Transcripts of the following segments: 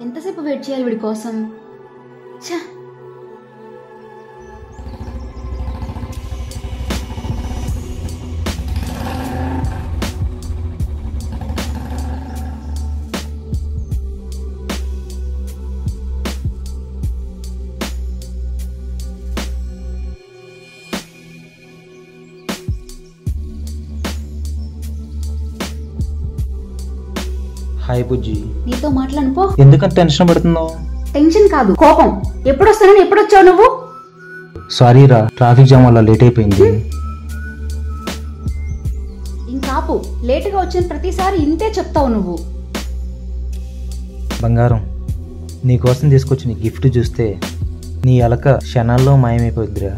ఎంతసేపు వెయిట్ చేయాలి వీడి కోసం ఛా హాయ్ బుజ్జి నీతో మాట్లాడను పో ఎందుకంత టెన్షన్ పడుతున్నావు టెన్షన్ కాదు కోపం ఎప్పుడు వస్తానని ఎప్పుడు వచ్చావు నువ్వు సారీ రా ట్రాఫిక్ జామ్ వల్ల లేట్ అయిపోయింది ఇంకాపు లేటుగా వచ్చిన ప్రతిసారి ఇంతే చెప్తావు నువ్వు బంగారం నీకోసం తీసుకొచ్చిన గిఫ్ట్ చూస్తే నీ అలక క్షణాల్లో మాయమైపోద్దిరా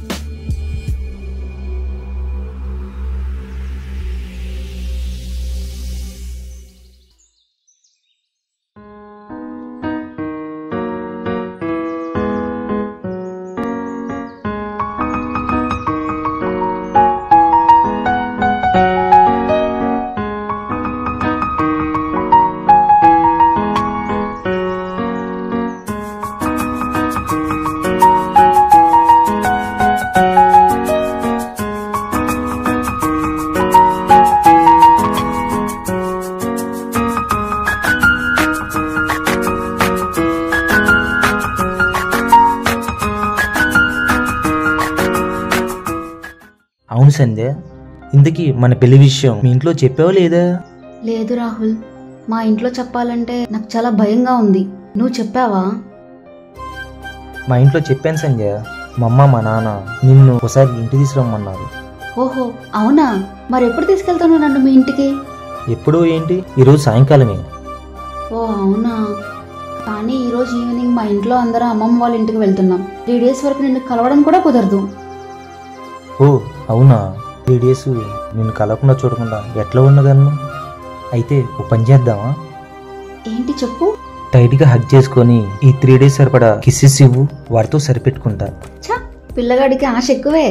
అవును సంధ్య ఇందుకీ మన పెళ్లి విషయం మీ ఇంట్లో చెప్పావా లేదా లేదు రాహుల్ మా ఇంట్లో చెప్పాలంటే నాకు చాలా భయంగా ఉంది నువ్వు చెప్పావా మా ఇంట్లో చెప్పాను సంధ్య మా అమ్మ మా నాన్న నిన్ను ఒకసారి ఇంటి తీసుకురమ్మన్నారు ఓహో అవునా మరి ఎప్పుడు తీసుకెళ్తాను నన్ను మీ ఇంటికి ఎప్పుడు ఏంటి ఈరోజు సాయంకాలమే ఓ అవునా కానీ ఈరోజు ఈవినింగ్ మా ఇంట్లో అందరం అమ్మమ్మ వాళ్ళ ఇంటికి వెళ్తున్నాం త్రీ డేస్ వరకు నిన్ను కలవడం కూడా కుదరదు ఓ అవునా త్రీ డేస్ నిన్ను కలవకుండా చూడకుండా ఎట్లా ఉండగలను అయితే ఓ పని చేద్దామా ఏంటి చెప్పు టైట్గా హగ్ చేసుకొని ఈ త్రీ డేస్ సరిపడా కిస్సెస్ ఇవ్వు వారితో సరిపెట్టుకుంటా ఛ పిల్లగాడికి ఆశ ఎక్కువే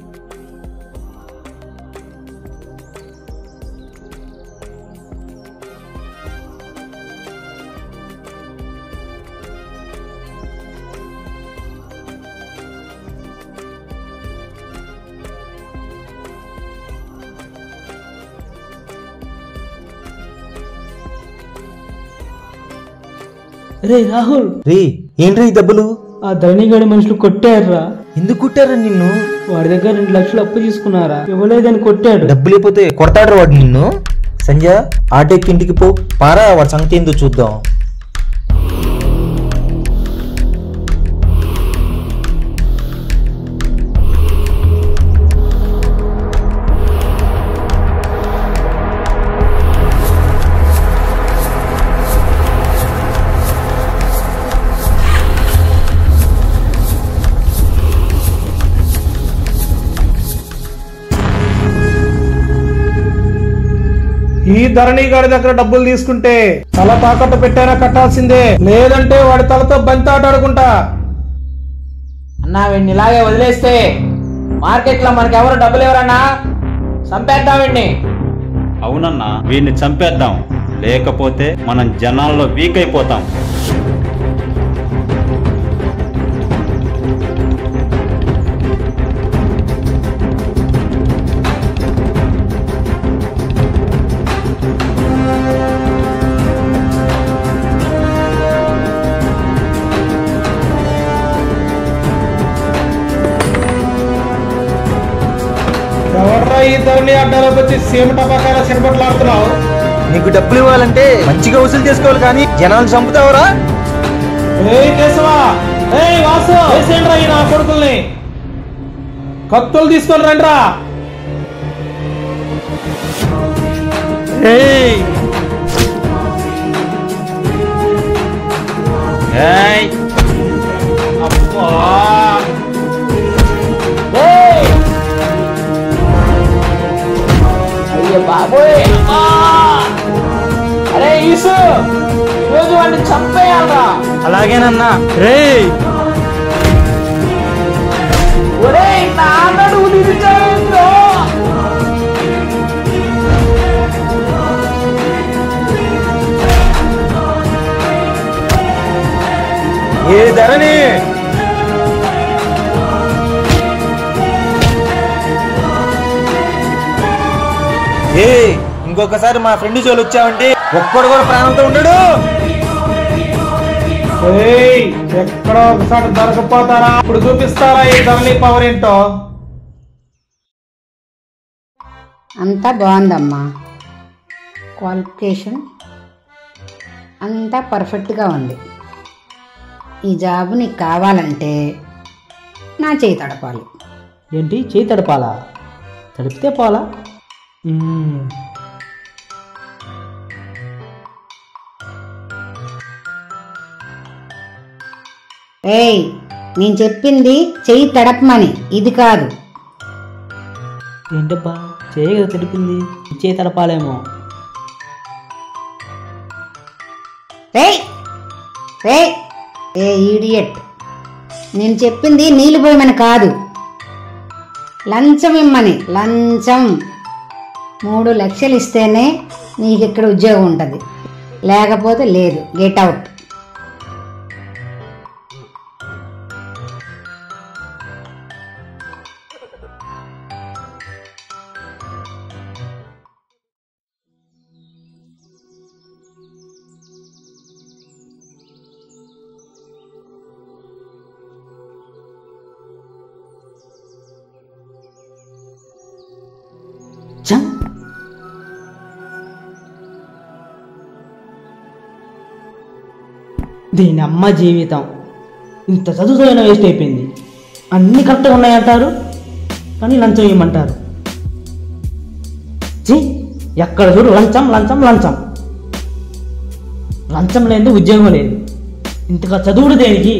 రే రాహుల్ రే ఏంట్రా ఈ దెబ్బలు ఆ ధరణిగాడి మనుషులు కొట్టారురా ఎందుకు కుట్టారా నిన్ను వాడి దగ్గర రెండు లక్షలు అప్పు తీసుకున్నారా ఇవ్వలేదని కొట్టాడు డబ్బు లేకపోతే కొడతాడు వాడు నిన్ను సంజయ్ ఆటోకి ఇంటికి పో పారా వాడి సంగతి ఏందో చూద్దాం ఈ ధరణి గారి దగ్గర డబ్బులు తీసుకుంటే తల తాకట్టు పెట్టైనా కట్టాల్సిందే లేదంటే వాడి తలతో బంతి ఆట ఆడుకుంటా అన్నా వీడిని ఇలాగే వదిలేస్తే మార్కెట్లో మనకి ఎవరు డబ్బులు ఎవరన్నా చంపేద్దాం వీడిని అవునన్నా వీడిని చంపేద్దాం లేకపోతే మనం జనాల్లో వీక్ అయిపోతాం ఎవర్రా ఈ ధరణి అడ్డాలోకి వచ్చి సీమ టపాకాల సిరబట్లాడుతున్నావు నీకు డబ్బులు ఇవ్వాలంటే మంచిగా వసూలు చేసుకోవాలి కానీ జనాలు చంపుతావరా ఏయ్ కేశవా ఏయ్ వాసు వేసేయండిరా ఈ నా కొడుకుల్ని కత్తులు తీసుకొని రండిరా ఏయ్! అబ్బా! ఏయ్! అయ్య బాబోయ్ అమ్మా! అరే ఈసు ఈరోజు వాడిని చంపేయాలరా అలాగేనన్నా రే ఒరేయ్ నాన్నడు నిలిచాడు ధరణి ఏ ఇంకొకసారి మా ఫ్రెండ్ జోలు వచ్చావంటే ఒక్కడు కూడా ప్రాణంతో ఉండడు ఏయ్, ఎక్కడో ఒకసారి దొరకపోతారా ఇప్పుడు చూపిస్తారా ఈ ధరణి పవర్ ఏంటో అంతా బాగుందమ్మా క్వాలిఫికేషన్ అంతా పర్ఫెక్ట్గా ఉంది ఈ జాబ్ నీకు కావాలంటే నా చేయి తడపాలి ఏంటి చేయి తడపాలా తడిపితే పోలా మ్మ్. ఏయ్ నేను చెప్పింది చెయ్యి తడపమని ఇది కాదు ఏంటబ్బా చేయి కదా తడిపింది చేయి తడపాలేమో రేయ్ రే ఏ ఈడియట్ నేను చెప్పింది నీళ్ళు పోయమని కాదు లంచం ఇమ్మని లంచం మూడు లక్షలు ఇస్తేనే నీకు ఇక్కడ ఉద్యోగం ఉంటుంది లేకపోతే లేదు గెట్ అవుట్ చం దీని అమ్మ జీవితం ఇంత చదువుతోనే వేస్ట్ అయిపోయింది అన్నీ కరెక్ట్గా ఉన్నాయంటారు కానీ లంచం ఇవ్వమంటారు ఛీ, ఎక్కడ చూడు లంచం లంచం లంచం లంచం లేనిది ఉద్యోగం లేదు ఇంతగా చదువుడు దేనికి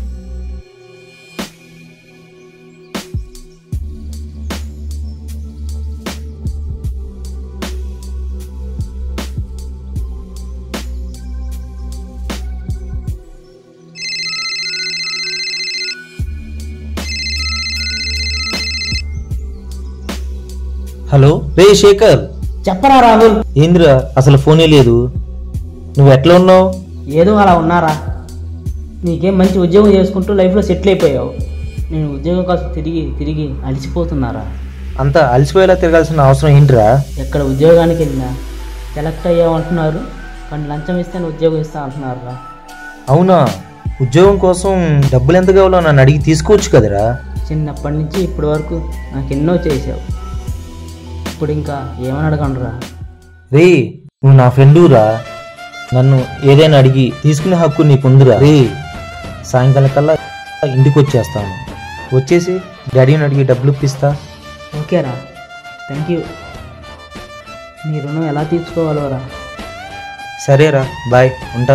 హలో రే శేఖర్ చెప్పరా రాహుల్ ఏందిరా అసలు ఫోనే లేదు నువ్వు ఎట్లా ఉన్నావు ఏదో అలా ఉన్నారా నీకేం మంచి ఉద్యోగం చేసుకుంటూ లైఫ్లో సెటిల్ అయిపోయావు నేను ఉద్యోగం కోసం తిరిగి తిరిగి అలసిపోతున్నారా అంత అలసిపోయేలా తిరగాల్సిన అవసరం ఏంటిరా ఎక్కడ ఉద్యోగానికి వెళ్ళినా సెలెక్ట్ అయ్యావు అంటున్నారు కానీ లంచం ఇస్తే ఉద్యోగం ఇస్తా అంటున్నారు రా అవునా ఉద్యోగం కోసం డబ్బులు ఎంత కావాలో నన్ను అడిగి తీసుకోవచ్చు కదరా చిన్నప్పటి నుంచి ఇప్పటి వరకు నాకు ఎన్నో చేసావు ఇప్పుడు ఇంకా ఏమని అడగండిరా రే నువ్వు నా ఫ్రెండు రా నన్ను ఏదైనా అడిగి తీసుకునే హక్కు నీకుందిరా రే సాయంకాలం కల్లా ఇంటికి వచ్చేస్తాను వచ్చేసి డాడీని అడిగి డబ్బులు ఇప్పిస్తా ఓకేరా థ్యాంక్ యూ నీ రుణం ఎలా తీర్చుకోవాలో రా సరేరా బాయ్ ఉంటా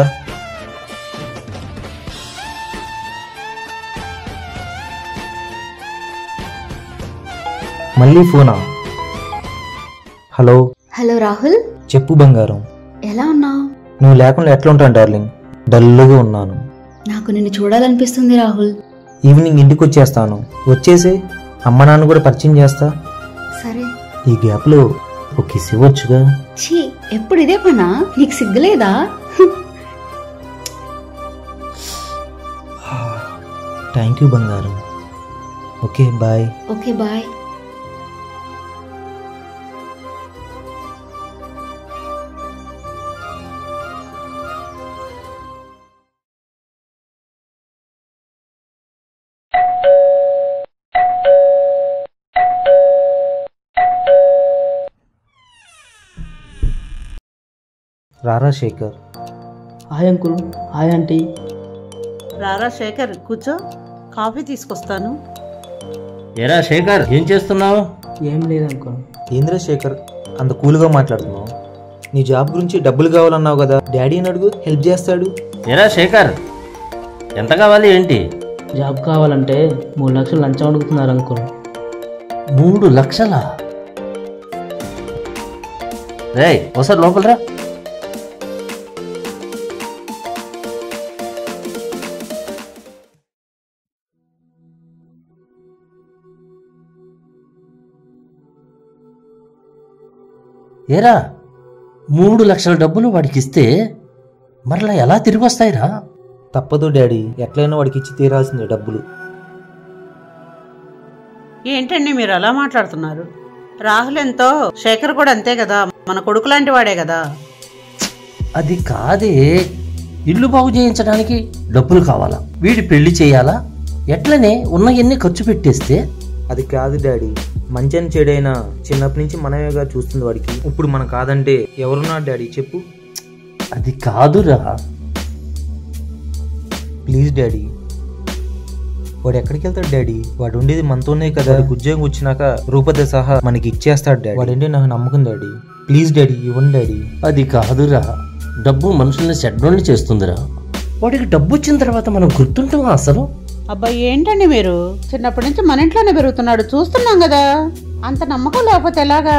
మళ్ళీ ఫోనా హలో హలో రాహుల్ చెప్పు బంగారం ఎలా ఉన్నావు నువ్వు లేకుండా ఎట్లా ఉంటాను డార్లింగ్ డల్లుగా ఉన్నాను నాకు నిన్ను చూడాలనిపిస్తుంది రాహుల్ ఈవినింగ్ ఇంటికి వచ్చేస్తాను వచ్చేసి అమ్మ నాన్న కూడా పరిచయం చేస్తా సరే ఈ గ్యాప్లో ఒక కిస్ ఇవ్వచ్చుగా ఛీ ఎప్పుడు ఇదే పనా నీకు సిగ్గులేదా థ్యాంక్ యూ బంగారం ఓకే బాయ్ ఓకే బాయ్ రారా Sekhar hi uncle hi aunty రారా శేఖర్ కూర్చో కాఫీ తీసుకొస్తాను ఎరా శేఖర్ ఏం చేస్తున్నావు ఏం లేదు అంకుల్ ఏంద్ర శేఖర్ అంత కూల్గా మాట్లాడుతున్నావు నీ జాబ్ గురించి డబ్బులు కావాలన్నావు కదా డాడీని అడుగు హెల్ప్ చేస్తాడు ఎరా శేఖర్ ఎంత కావాలి ఏంటి జాబ్ కావాలంటే మూడు లక్షలు లంచం అడుగుతున్నారు అంకుల్ మూడు లక్షలా రే ఒకసారి లోపలరా ఏరా మూడు లక్షల డబ్బులు వాడికి ఇస్తే మరలా ఎలా తిరిగి వస్తాయిరా తప్పదు డాడీ ఎట్లయినా వాడికి ఇచ్చి తీరాల్సిందే డబ్బులు ఏంటండి మీరు అలా మాట్లాడుతున్నారు రాహుల్ ఎంతో శేఖర్ కూడా అంతే కదా మన కొడుకు లాంటి వాడే కదా అది కాదే ఇల్లు బాగు చేయించడానికి డబ్బులు కావాలా వీడి పెళ్లి చేయాలా ఎట్లనే ఉన్న ఎన్ని ఖర్చు పెట్టేస్తే అది కాదు డాడీ మంచి అని చెడైనా చిన్నప్పటి నుంచి మనమేగా చూస్తుంది వాడికి ఇప్పుడు మనం కాదంటే ఎవరున్నారు డాడీ చెప్పు అది కాదురా ప్లీజ్ డాడీ వాడు ఎక్కడికి వెళ్తాడు డాడీ వాడు ఉండేది మనతోనే కదా వాడికి ఉద్యోగం వచ్చినాక రూపదే సహా మనకి ఇచ్చేస్తాడు డాడీ వాడంటే నాకు నమ్మకం డాడీ ప్లీజ్ డాడీ ఇవ్వండి డాడీ అది కాదురా డబ్బు మనుషుల్ని చెడ్డోళ్ళని చేస్తుందిరా వాడికి డబ్బు వచ్చిన తర్వాత మనం గుర్తుంటామా అసలు అబ్బాయి ఏంటండి మీరు చిన్నప్పటి నుంచి మన ఇంట్లోనే పెరుగుతున్నాడు చూస్తున్నాం కదా అంత నమ్మకం లేకపోతే ఎలాగా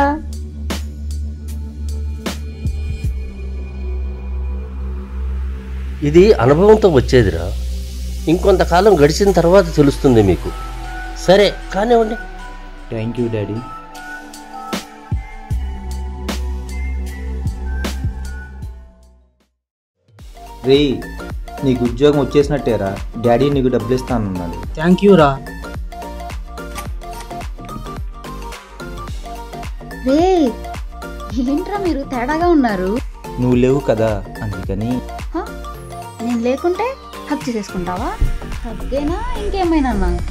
ఇది అనుభవంతో వచ్చేదిరా ఇంకొంతకాలం గడిచిన తర్వాత తెలుస్తుంది మీకు సరే కానివ్వండి థ్యాంక్ యూ డాడీ రే నీకు ఉద్యోగం వచ్చేసినట్టేరా డాడీ నీకు డబ్బులు ఇస్తానన్నాడు థ్యాంక్ యూ రా రే ఏంట్రా మీరు తేడాగా ఉన్నారు నువ్వు లేవు కదా అందుకని హ? నేను లేకుంటే హక్ చేసేసుకుంటావా హగ్గేనా ఇంకేమైనా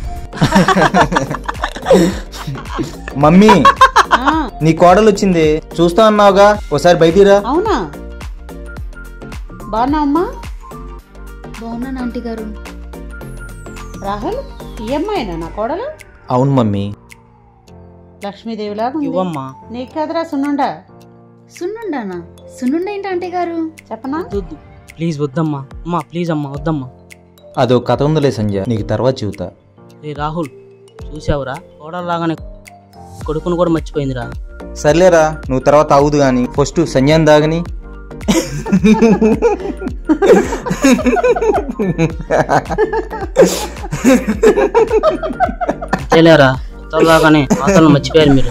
మమ్మీ ఆ, నీ కోడలు వచ్చింది చూస్తా అన్నావుగా ఒకసారి బయటిరా అవునా బాగున్నావమ్మా బాగున్నాను ఆంటీ గారు రాహుల్ ఈ అమ్మాయినా నా కోడలు అవును మమ్మీ లక్ష్మీదేవిలాగా ఉంది. ఇవ్వమ్మా నీకు కదరా సున్నుండా సున్నుండానా సున్నుండ ఏంటి ఆంటీ గారు చెప్పనా వద్దు ప్లీజ్ వద్దమ్మా అమ్మా ప్లీజ్ అమ్మా వద్దమ్మా అదో కథ ఉందిలే సంజయ్ నీకు తర్వాత చెబుతా రే రాహుల్ చూసావురా కోడలాగానే కొడుకును కూడా మర్చిపోయిందిరా సర్లేరా నువ్వు తర్వాత అవుదు గాని ఫస్ట్ సంజయ్ దాగని అంతేలేరా కొత్తలాగానే పాతలను మర్చిపోయారు మీరు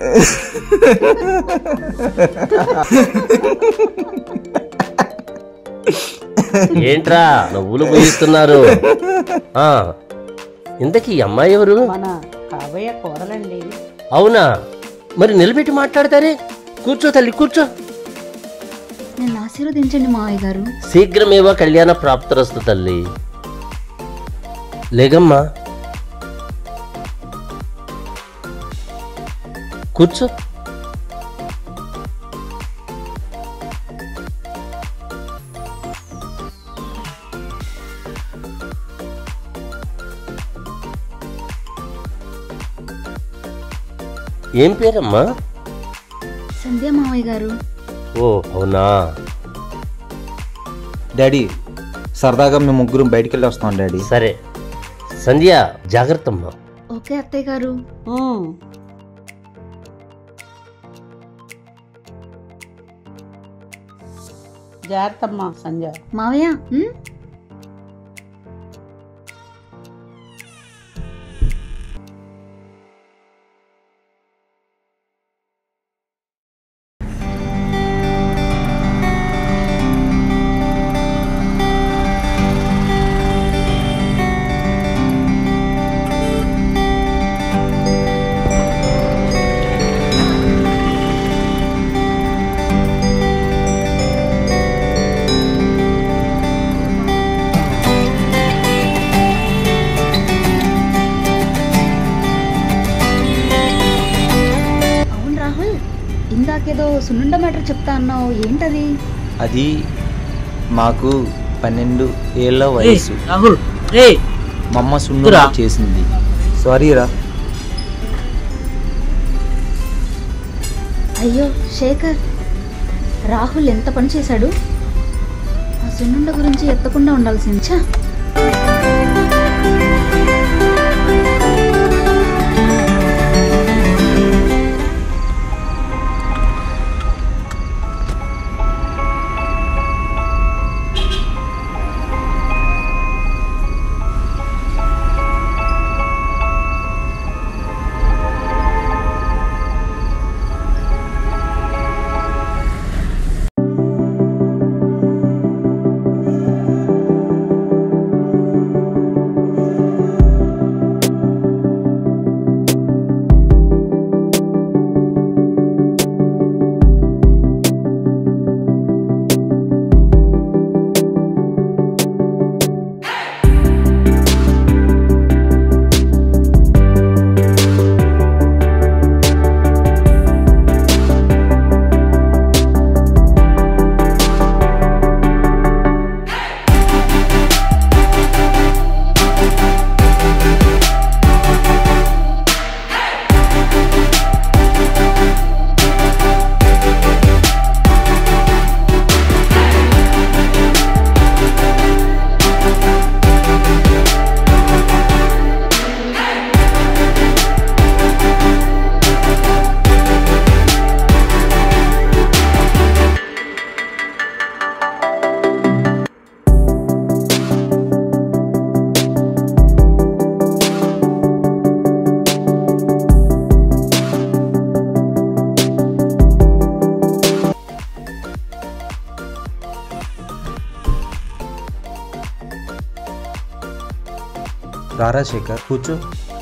ఏంట్రా నవ్వులు పోయిస్తున్నారు ఆ, ఇంతకీ ఈ అమ్మాయి ఎవరు మన కాబోయే కోడలండి అవునా మరి నిలబెట్టి మాట్లాడతారే కూర్చో తల్లి కూర్చో నేను ఆశీర్వదించండి మావయ్య గారు శీఘ్రమేవ కళ్యాణ ప్రాప్తరస్తు తల్లి లేగమ్మా కూర్చో ఏం పేరమ్మా సంధ్య మావయ్య గారు ఓ అవునా డాడీ సరదాగా మేము ముగ్గురం బయటికి వెళ్ళి వస్తాం డాడీ సరే సంధ్య జాగ్రత్త అమ్మా ఓకే అత్తయ్య గారు ఉమ్. జాగ్రత్తమ్మా సంజయ్ మావయ్య ఉమ్? అవును రాహుల్ ఇందాకేదో సున్నుండ మ్యాటర్ చెప్తా అన్నావు ఏంటది అది మాకు పన్నెండు ఏళ్ళ రే వయసు రాహుల్ రే మా అమ్మ సున్ను వద్దురా. చేసింది సారీ రా అయ్యో శేఖర్ రాహుల్ ఎంత పని చేశాడు ఆ సున్నుండ గురించి ఎత్తకుండా ఉండాల్సింది ఛా రారా శేఖర్ కూర్చో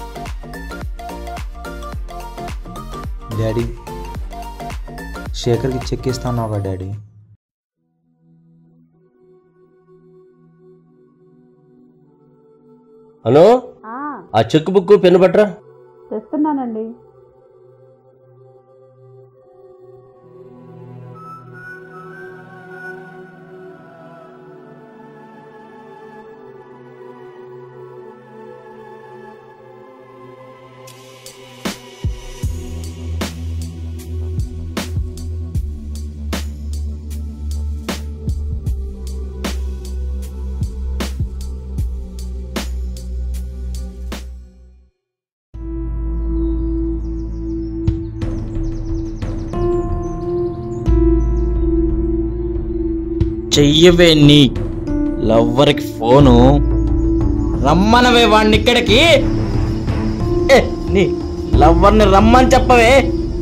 డాడీ శేఖర్కి చెక్ ఇస్తాన్నావా డాడీ అను ఆ చెక్ బుక్ పెన్ను పట్రా తెస్తున్నానండి చెయ్యవే నీ లవ్వర్కి ఫోను రమ్మనవే వాడిని ఇక్కడికి ఏ, నీ లవ్వర్ని రమ్మని చెప్పవే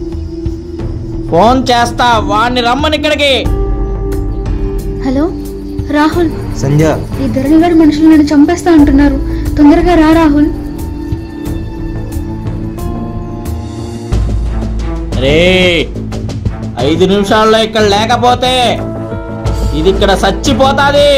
ఫోన్ చేస్తా వాడిని రమ్మని ఇక్కడికి హలో రాహుల్ సంధ్య ఈ ధరణిగాడి మనుషులు నన్ను చంపేస్తా అంటున్నారు తొందరగా రా రాహుల్ రే ఐదు నిమిషాల్లో ఇక్కడ లేకపోతే ఇది ఇక్కడ చచ్చిపోతాది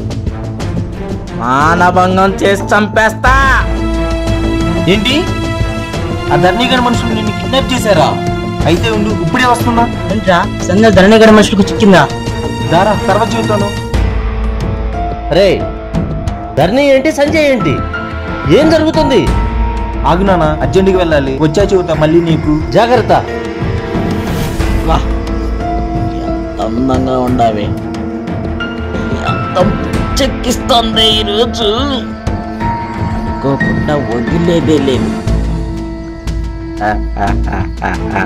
మానభంగం చేసి చంపేస్తా ఏంటి ఆ ధర్నీగఢ మనుషులు నిన్ను కిడ్నాప్ చేశారా అయితే ఉండు ఇప్పుడే వస్తున్నా ఏంట్రా సంధ్య ధరణి గడ మనుషులకు చిక్కిందా దారా తర్వాత చూద్దాను రే ధర్ని ఏంటి సంజయ్ ఏంటి ఏం జరుగుతుంది ఆగు నాన్న అర్జెంటుగా వెళ్ళాలి వచ్చా చూద్దా మళ్ళీ నీకు జాగ్రత్త వా ఎంత అందంగా ఉండావి ఎంత చెక్కిస్తుంది ఈరోజు అనుకోకుండా వదిలేదే లేదు ఆ, ఆ, ఆ, ఆ, ఆ.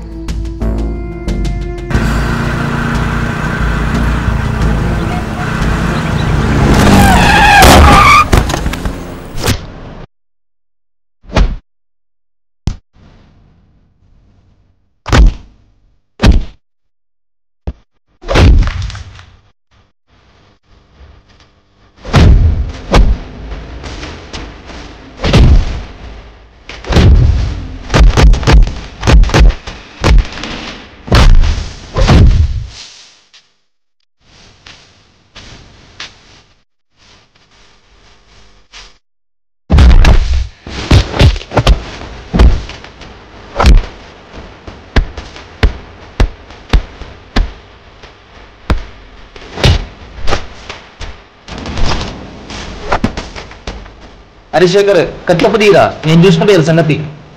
అరే శేఖర్ కత్తిప తీరా నేను చూసుకుంటే ఇలా సంగతి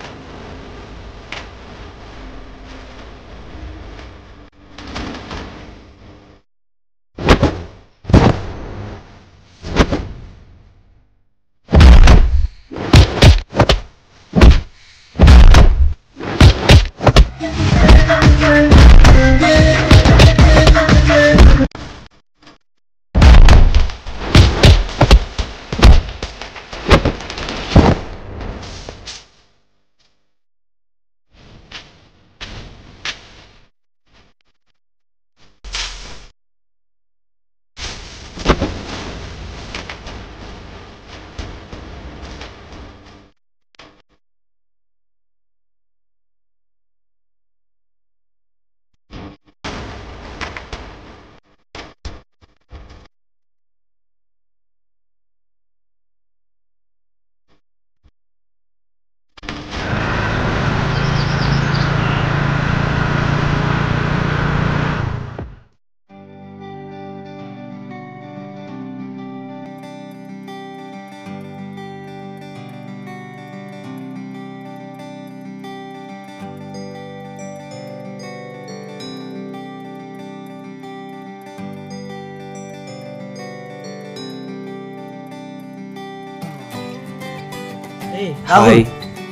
హాయ్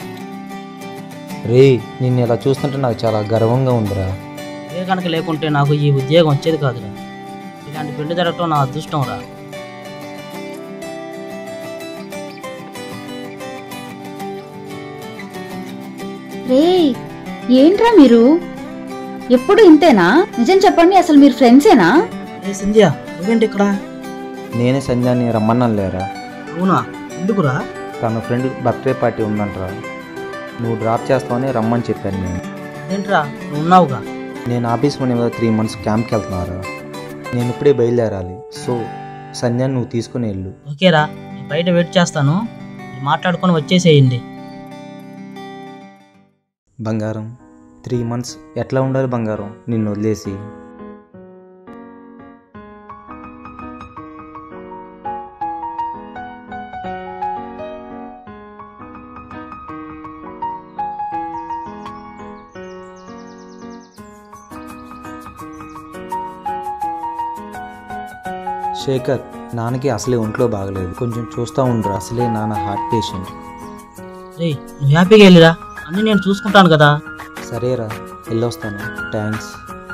రే నిన్ను ఇలా చూస్తుంటే నాకు చాలా గర్వంగా ఉందిరా ఏ కనుక లేకుంటే నాకు ఈ ఉద్యోగం వచ్చేది కాదురా ఇలాంటి పెళ్లి జరగటం నా అదృష్టం రా రే ఏంట్రా మీరు ఎప్పుడు ఇంతేనా నిజం చెప్పండి అసలు మీరు ఫ్రెండ్సేనా ఏ సంధ్య నువ్వేంటి ఇక్కడ నేనే సంధ్యాన్ని రమ్మన్నాను లేరా అవునా ఎందుకురా తన ఫ్రెండ్ బర్త్డే పార్టీ ఉందంటరా నువ్వు డ్రాప్ చేస్తావని రమ్మని చెప్పాను నేను ఏంట్రా నువ్వు ఉన్నావుగా నేను ఆఫీస్ పని మీద త్రీ మంత్స్ క్యాంప్కి వెళ్తున్నారా నేను ఇప్పుడే బయలుదేరాలి సో సంధ్యాన్ని నువ్వు తీసుకుని వెళ్ళు ఓకేరా నేను బయట వెయిట్ చేస్తాను మీరు మాట్లాడుకొని వచ్చేసేయండి బంగారం త్రీ మంత్స్ ఎట్లా ఉండాలి బంగారం నిన్ను వదిలేసి శేఖర్ నాన్నకి అసలే ఒంట్లో బాగలేదు కొంచెం చూస్తూ ఉండరు అసలే నాన్న హార్ట్ పేషెంట్ రే నువ్వు హ్యాపీగా వెళ్ళిరా అన్నీ నేను చూసుకుంటాను కదా సరేరా వెళ్ళొస్తాను thanks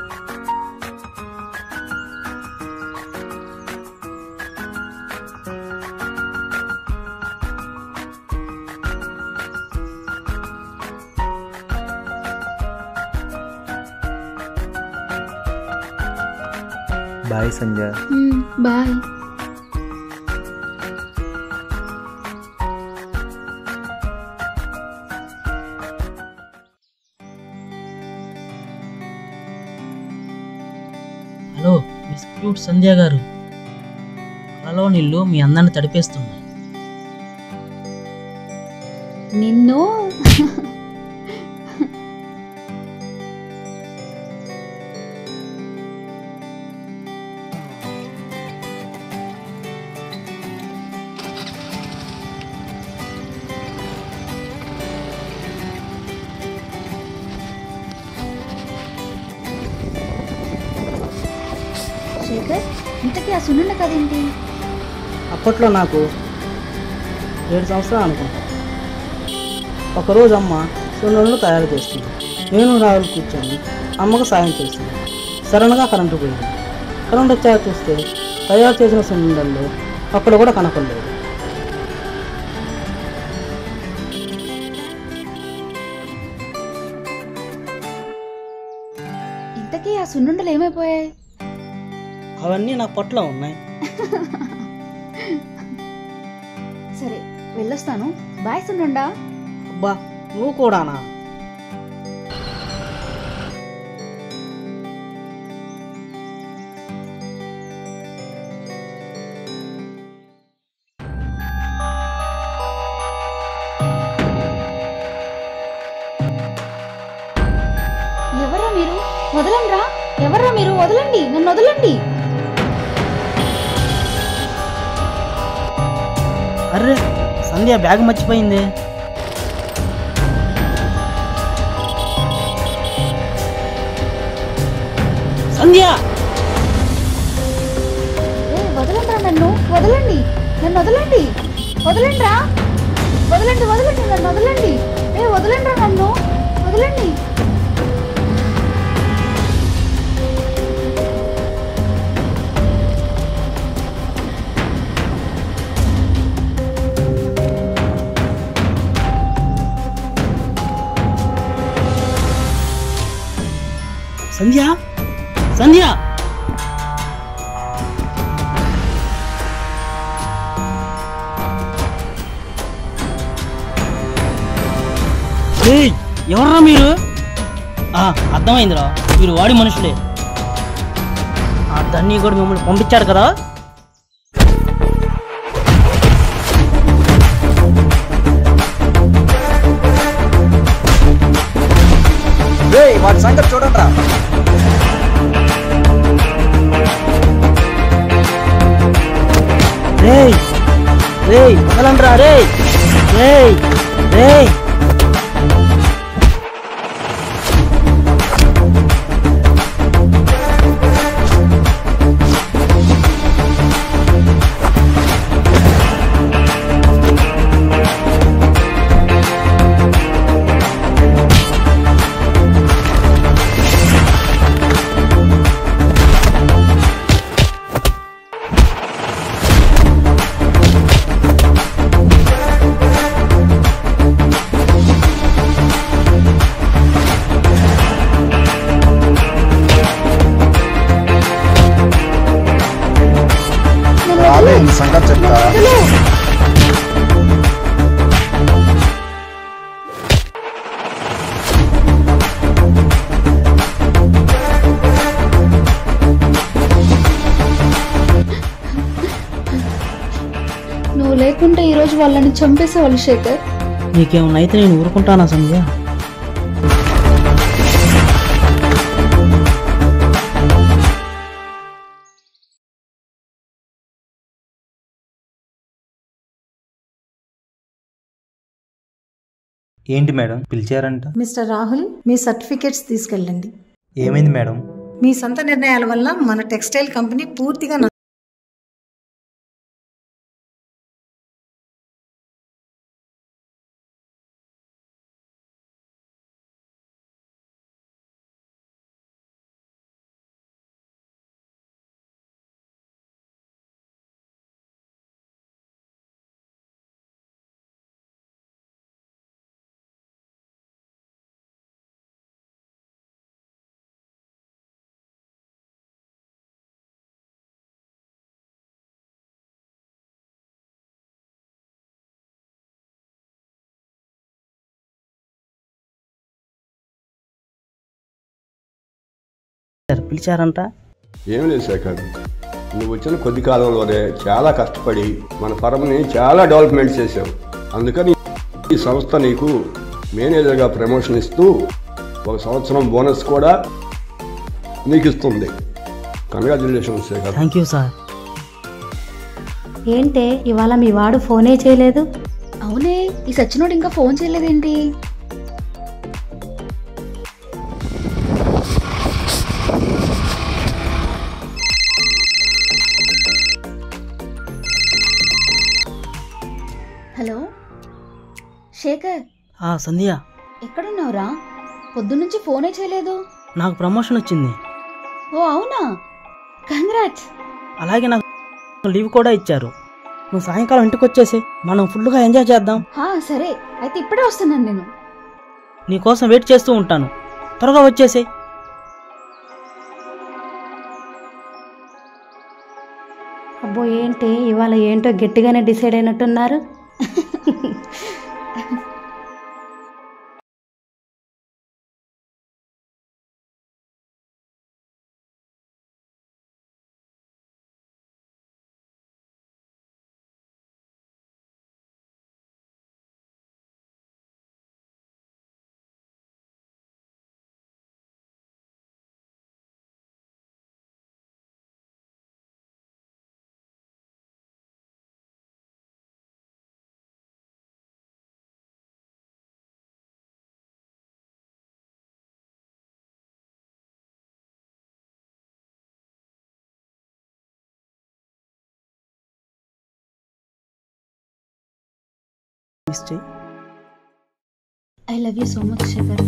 bye Sanjay bye hello miss cute Sandhya garu కలలో నీళ్ళు మీ అందరిని తడిపేస్తున్నాయి నిన్ను శేఖర్ ఇంతకీ ఆ సున్నుండ కదేంటి అప్పట్లో నాకు ఏడు సంవత్సరాలు అనుకుంటా ఒకరోజు అమ్మ సున్నులను తయారు చేస్తుంది నేను రాహుల్ కూర్చొని అమ్మకు సాయం చేసింది సడన్గా కరెంటు పోయింది కరెంట్ వచ్చాక చూస్తే తయారు చేసిన సున్నుండల్లో అక్కడ కూడా కనపడలేదు ఇంతకీ ఆ సున్నుండలు ఏమైపోయాయి అవన్నీ నా పొట్టలో ఉన్నాయి సరే వెళ్ళొస్తాను బాయ్ సున్నుండా అబ్బా నువ్వు కూడానా ఎవర్రా మీరు వదలండ్రా ఎవర్రా మీరు వదలండి నన్ను వదలండి అర్రే సంధ్య బ్యాగ్ మర్చిపోయింది సంధ్య ఏ వదలండ్రా నన్ను వదలండి నన్ను వదలండి వదలండ్రా వదలండి వదలండి నన్ను వదలండి ఏ వదలండ్రా నన్ను వదలండి సంధ్య సంధ్య ఏయ్, ఎవర్రా మీరు ఆ, అర్థమైందిరా మీరు వాడి మనుషులే ఆ దన్ని కూడా మిమ్మల్ని పంపించాడు కదా వాడి సంగతి చూడండి రా రేయ్ రేయ్ వదలండ్రా రేయ్ రేయ్ రేయ్ వాళ్ళని చంపేసేవాళ్ళు శేఖర్ నీకేమన్నా అయితే నేను ఊరుకుంటానా సంధ్య ఏంటి మేడం పిలిచారంట మిస్టర్ రాహుల్ మీ సర్టిఫికేట్స్ తీసుకెళ్ళండి ఏమైంది మేడం మీ సొంత నిర్ణయాల వల్ల మన టెక్స్టైల్ కంపెనీ పూర్తిగా న- పిలిచారంట ఏం లేదు శేఖర్ నువ్వు వచ్చిన కొద్ది కాలంలోనే చాలా కష్టపడి మన ఫర్మ్ని చాలా డెవలప్మెంట్ చేసావు అందుకని ఈ సంస్థ నీకు మేనేజర్గా ప్రమోషన్ ఇస్తూ ఒక సంవత్సరం బోనస్ కూడా నీకు ఇస్తుంది congratulations Shekhar thank you sir ఏంటే ఇవాళ మీ వాడు ఫోనే చేయలేదు అవునే ఈ సచ్చినోడు ఇంకా ఫోన్ చేయలేదేంటి హలో శేఖర్ ఆ సంధ్య ఎక్కడున్నావురా పొద్దున్నుంచి ఫోనే చేయలేదు నాకు ప్రమోషన్ వచ్చింది ఓ అవునా కంగ్రాట్స్ అలాగే నాకు లీవ్ కూడా ఇచ్చారు నువ్వు సాయంకాలం ఇంటికి వచ్చేసి మనం ఫుల్గా ఎంజాయ్ చేద్దాం హా సరే అయితే ఇప్పుడే వస్తున్నాను నేను నీకోసం వెయిట్ చేస్తూ ఉంటాను త్వరగా వచ్చేసేయ్ అబ్బో ఏంటి ఇవాళ ఏంటో గట్టిగానే డిసైడ్ అయినట్టున్నారు మిస్ చెయ్యి I love you so much Shekhar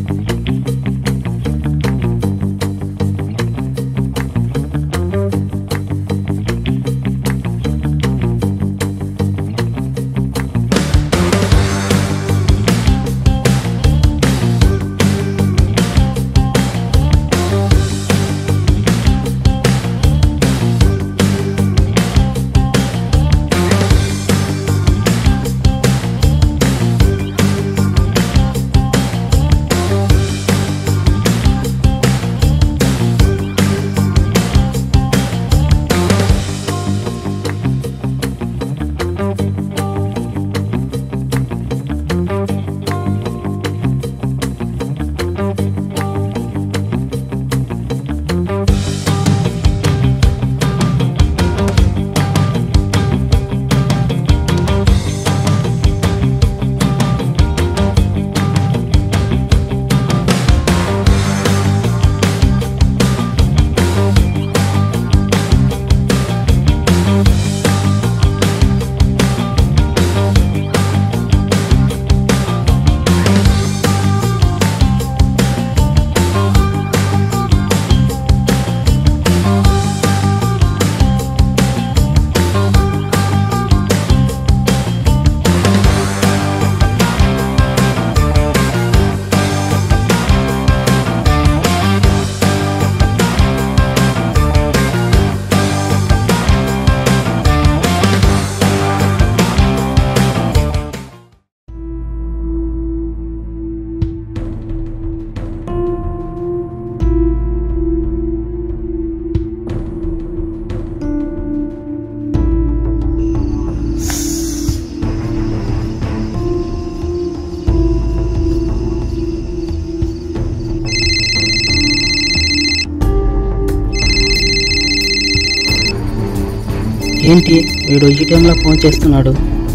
ఏంటి వీడు ఈ టైంలో ఫోన్ చేస్తున్నాడు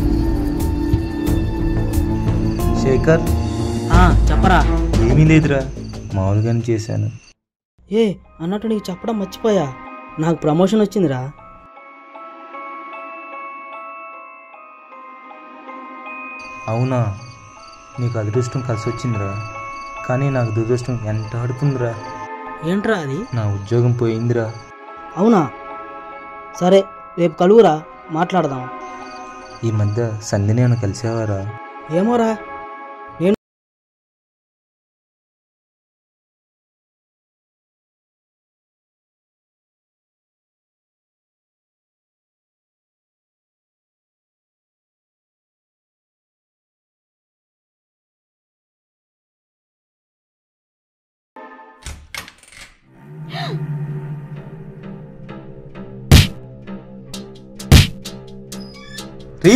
శేఖర్ ఆ, చెప్పరా ఏమీ లేదురా మామూలుగానే చేశాను ఏ అన్నట్టు నీకు చెప్పడం మర్చిపోయా నాకు ప్రమోషన్ వచ్చిందిరా అవునా నీకు అదృష్టం కలిసి వచ్చిందిరా కానీ నాకు దురదృష్టం ఎంత ఆడుతుందిరా ఏంట్రా అది నా ఉద్యోగం పోయిందిరా అవునా సరే రేపు కలువురా మాట్లాడదాం ఈ మధ్య సంధిని ఏమైనా కలిసేవారా ఏమోరా నేను రీ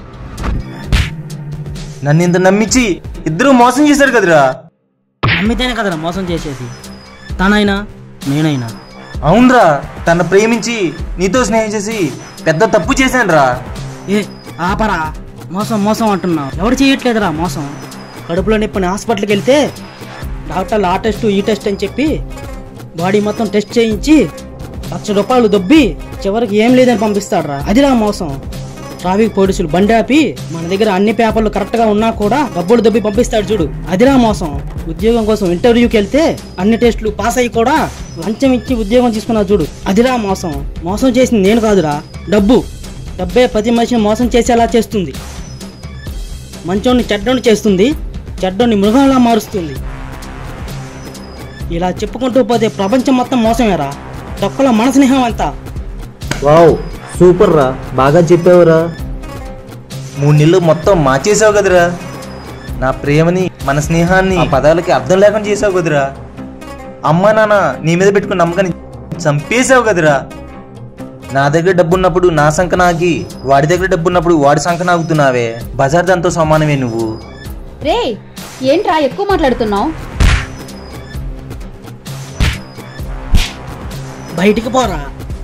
నన్ను ఇంత నమ్మించి ఇద్దరు మోసం చేశారు కదరా నమ్మితేనే కదరా మోసం చేసేది తనైనా నేనైనా అవునరా తన ప్రేమించి నీతో స్నేహం చేసి పెద్ద తప్పు చేశానురా ఏ ఆపరా మోసం మోసం అంటున్నావు ఎవడు చేయట్లేదురా మోసం కడుపులో నొప్పిని హాస్పిటల్కి వెళ్తే డాక్టర్లు ఆ టెస్ట్ ఈ టెస్ట్ అని చెప్పి బాడీ మొత్తం టెస్ట్ చేయించి లక్ష రూపాయలు దొబ్బి చివరికి ఏం లేదని పంపిస్తాడురా అదిరా మోసం ట్రాఫిక్ పోలీసులు బండి ఆపి మన దగ్గర అన్ని పేపర్లు కరెక్ట్గా ఉన్నా కూడా డబ్బులు దొబ్బి పంపిస్తాడు చూడు అదిరా మోసం ఉద్యోగం కోసం ఇంటర్వ్యూకి వెళ్తే అన్ని టెస్టులు పాస్ అయ్యి కూడా లంచం ఇచ్చి ఉద్యోగం తీసుకున్నావు చూడు అదిరా మోసం మోసం చేసింది నేను కాదురా డబ్బు డబ్బే ప్రతి మనిషిని మోసం చేసేలా చేస్తుంది మంచోడిని చెడ్డోని చేస్తుంది చెడ్డోని మృగంలా మారుస్తుంది ఇలా చెప్పుకుంటూ పోతే ప్రపంచం మొత్తం మోసమేరా తొక్కలో మన స్నేహం అంతా వావ్ సూపర్ రా బాగా చెప్పావురా మూడు నెలలు మొత్తం మార్చేసావు కదరా నా ప్రేమని మన స్నేహాన్ని ఆ పదాలకి అర్థం లేకుండా చేసావు కదరా అమ్మా నాన్న నీ మీద పెట్టుకున్న నమ్మకాన్ని చంపేసావు కదరా నా దగ్గర డబ్బు ఉన్నప్పుడు నా సంఖ నాకి వాడి దగ్గర డబ్బు ఉన్నప్పుడు వాడి సంఖ నాగుతున్నావే బజార్ దాంతో సమానమే నువ్వు రే ఏంట్రా ఎక్కువ మాట్లాడుతున్నావు బయటికి పోరా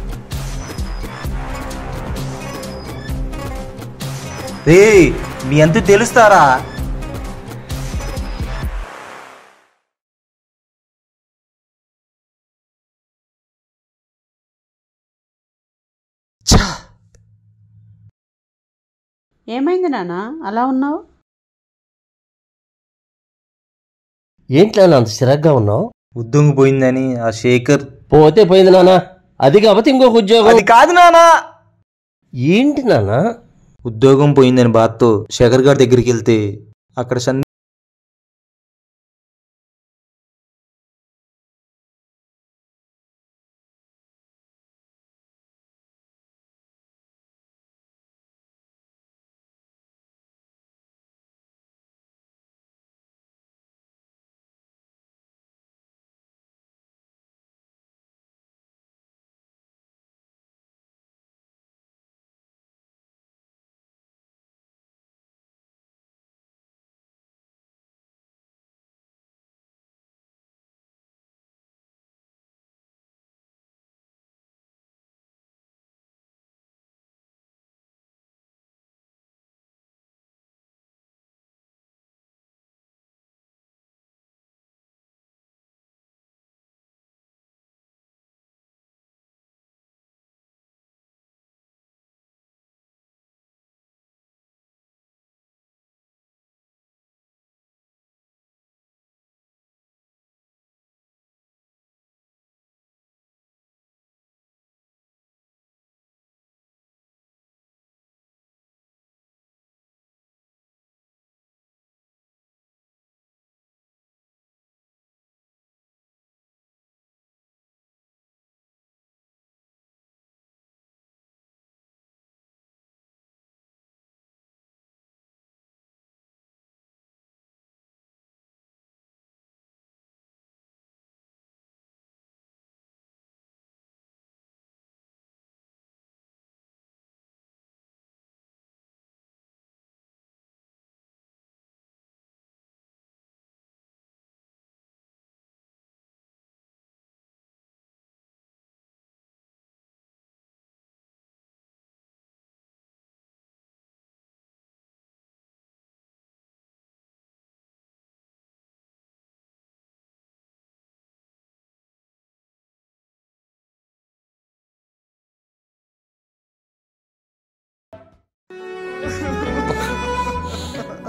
రే మీ అంతు తెలుస్తారా ఏమైంది నాన్న అలా ఉన్నావు ఏంటి నాన్న అంత చిరాగ్గా ఉన్నావు ఉద్యోగం పోయిందని ఆ శేఖర్ పోతే పోయింది నాన్న అది కాకపోతే ఇంకొక ఉద్యోగం అది కాదు నానా ఏంటి నాన్న ఉద్యోగం పోయిందని బాధతో శేఖర్ గారి దగ్గరికి వెళ్తే అక్కడ సందీప్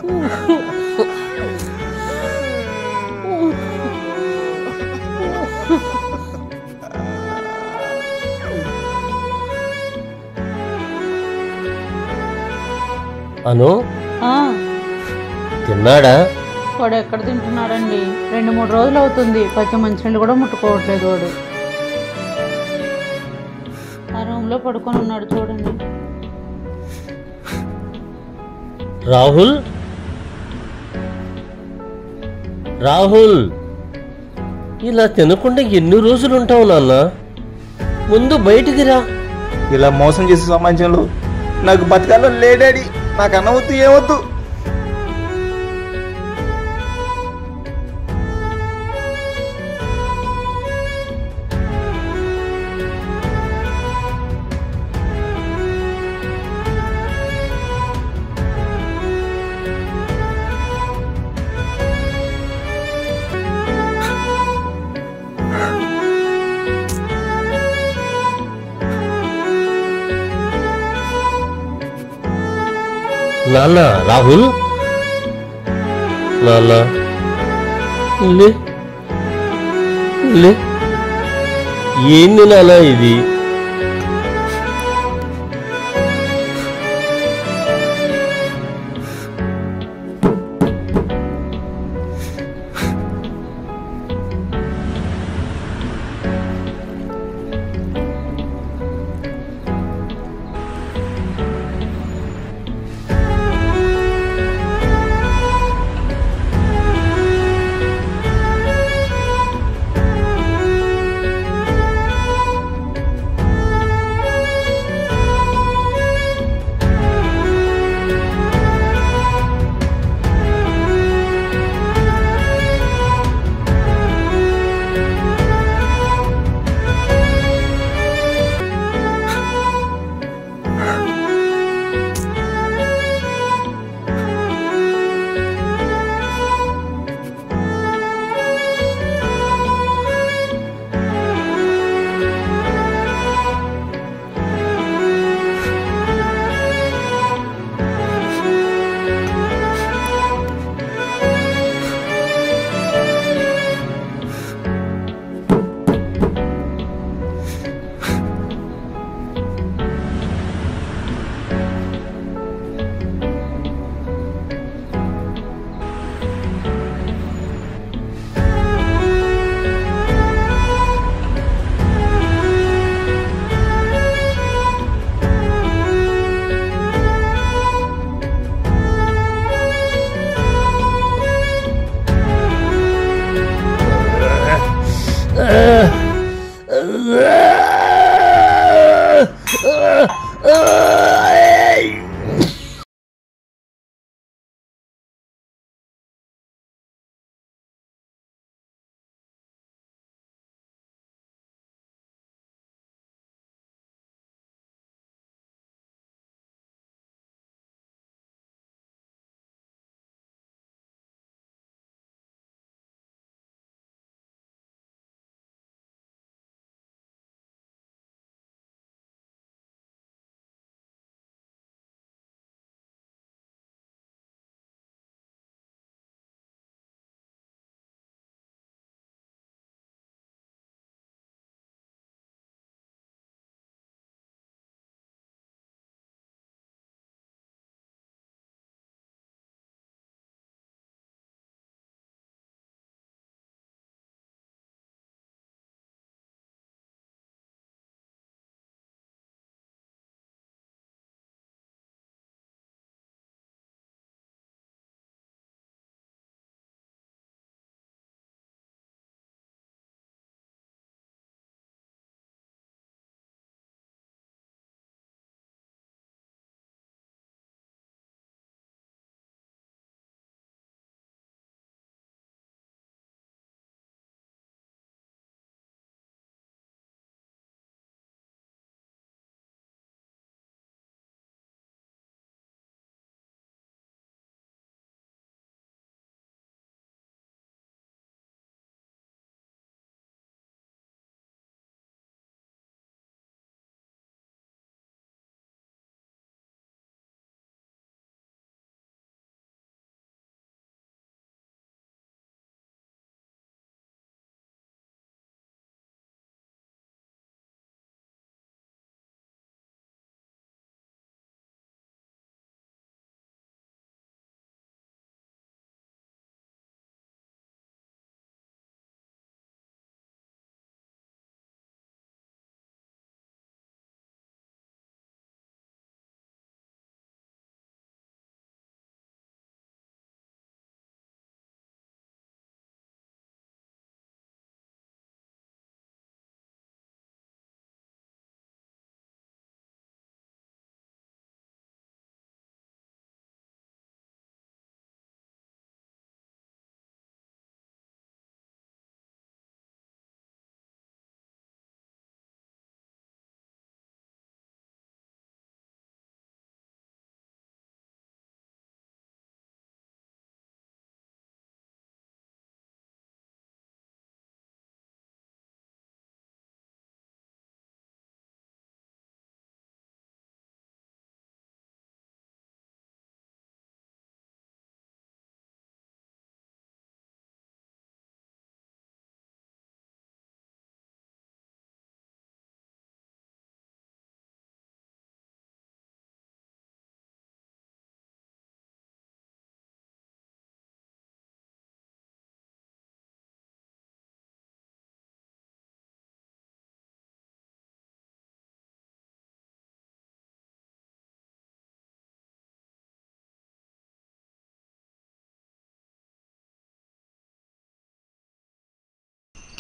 అను ఆ, తిన్నాడా వాడు ఎక్కడ తింటున్నాడండి రెండు మూడు రోజులు అవుతుంది పచ్చి మంచినీళ్ళు కూడా ముట్టుకోవట్లేదు వాడు ఆ రూమ్ లో పడుకొని ఉన్నాడు చూడండి రాహుల్ రాహుల్ ఇలా తినకుండా ఎన్ని రోజులు ఉంటావు నాన్న ముందు బయటికి రా ఇలా మోసం చేసే సమాజంలో నాకు బతకాలని లేడాడి నాకు అన్నవద్దు ఏమొద్దు నాన్న రాహుల్ నాన్న లే లే ఏంది నాన్న ఇది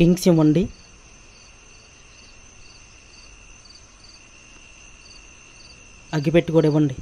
కింగ్స్ ఇవ్వండి అగ్గిపెట్టి కూడా ఇవ్వండి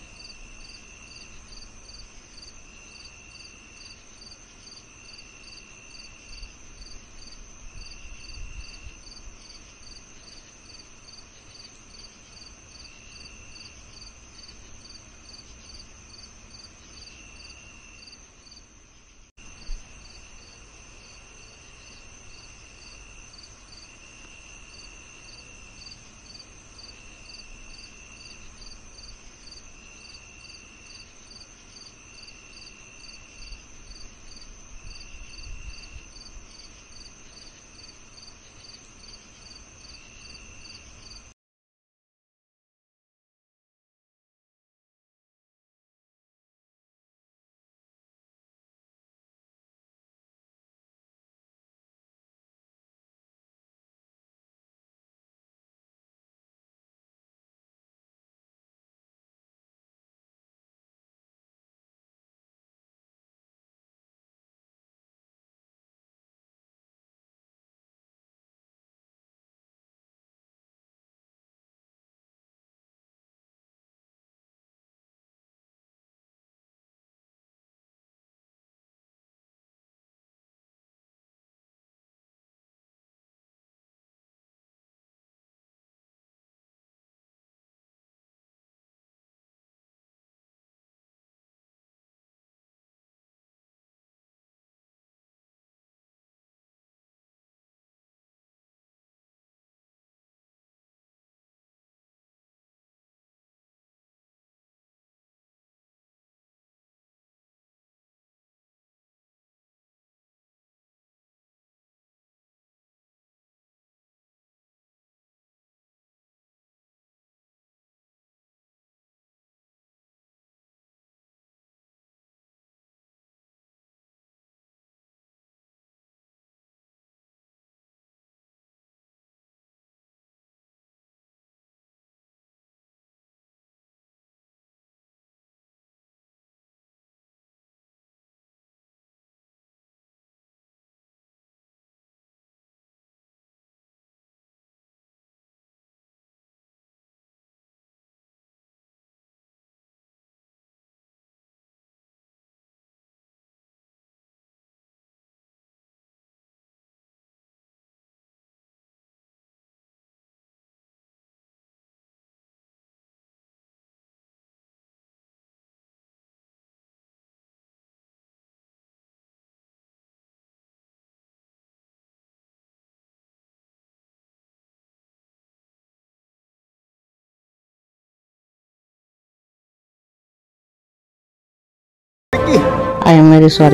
ఐఎమ్ వెరీ సారీ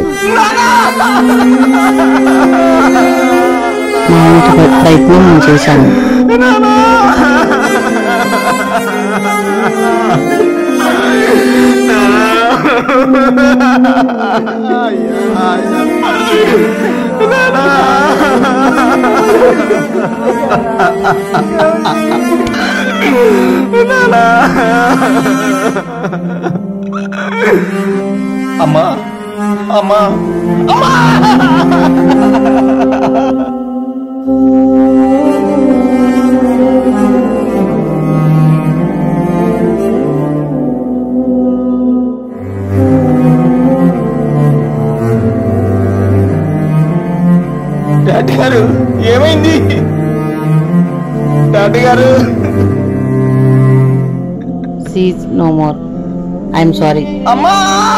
నా వంతు ప్రయత్నం నేను చేశాను అమ్మా అమ్మా అమ్మా డాడీ గారు ఏమైంది daddy garu cease no more I'm sorry అమ్మా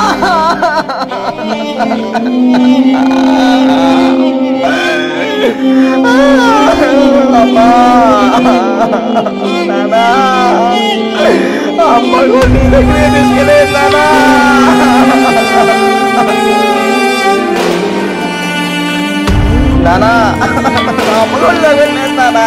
అమ్మా నానా అమ్మ కూడా నీ దగ్గరే తీసుకెళ్ళేది నానా నానా అమ్మ కూడా వెళ్ళేది నానా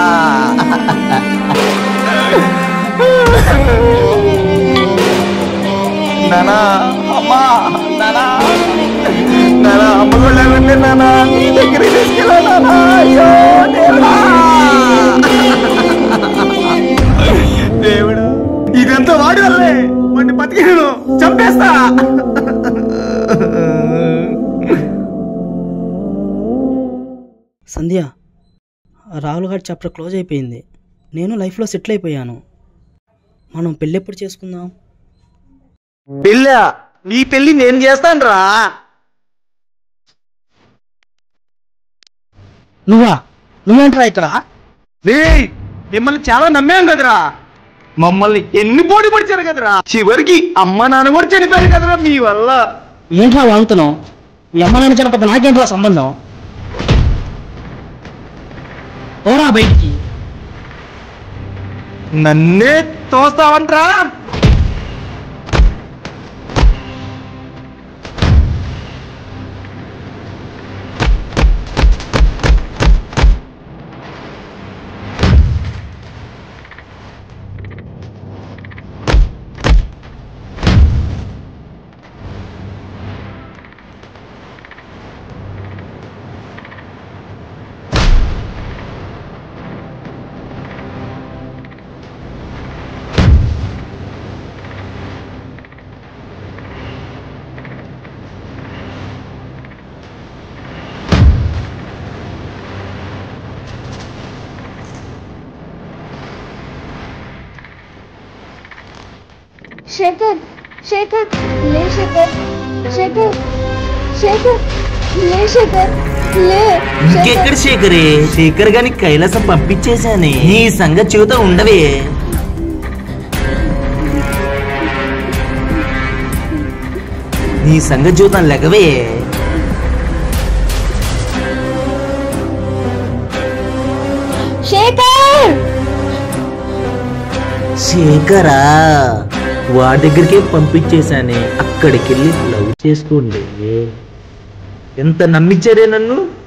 నానా అమ్మా నానా నానా అమ్మ కూడా వెళ్ళే నానా నీ దగ్గర తీసుకెళ్ళా నానా అయ్యో దేవుడా దేవుడు ఇదంతా వాడి వల్లే వాడిని బతికిను చంపేస్తా సంధ్య గారి చాప్టర్ క్లోజ్ అయిపోయింది నేను లైఫ్లో సెటిల్ అయిపోయాను మనం పెళ్ళెప్పుడు చేసుకుందాం పెళ్ళ నీ పెళ్లి నేను చేస్తాను రా నువ్వా నువ్వేంట్రా ఇక్కడ రే మిమ్మల్ని చాలా నమ్మాం కదరా మమ్మల్ని ఎన్ని పోటీ పడిచారు కదరా చివరికి అమ్మ నాన్న కూడా చనిపోయారు కదరా మీ వల్ల ఏంట్రా వాగుతున్నావు మీ అమ్మ నాన్న చనిపోతే నాకేంట్రా సంబంధం పోరా బయటికి నన్నే తోస్తావంట్రా శేఖర్ శేఖర్ లే శేఖర్ శేఖర్ శేఖర్ లే శేఖర్ లే ఇంకెక్కడ శేఖరే శేఖర్ గాని కైలాసం పంపించేశానే నీ సంగతి చెబుతా ఉండవే నీ సంగతి చూద్దాం లెగవే శేఖర్ శేఖరా వాడి దగ్గరికే పంపించేశానే అక్కడికి వెళ్ళి లవ్ చేసుకోండి ఎంత నమ్మించారే నన్ను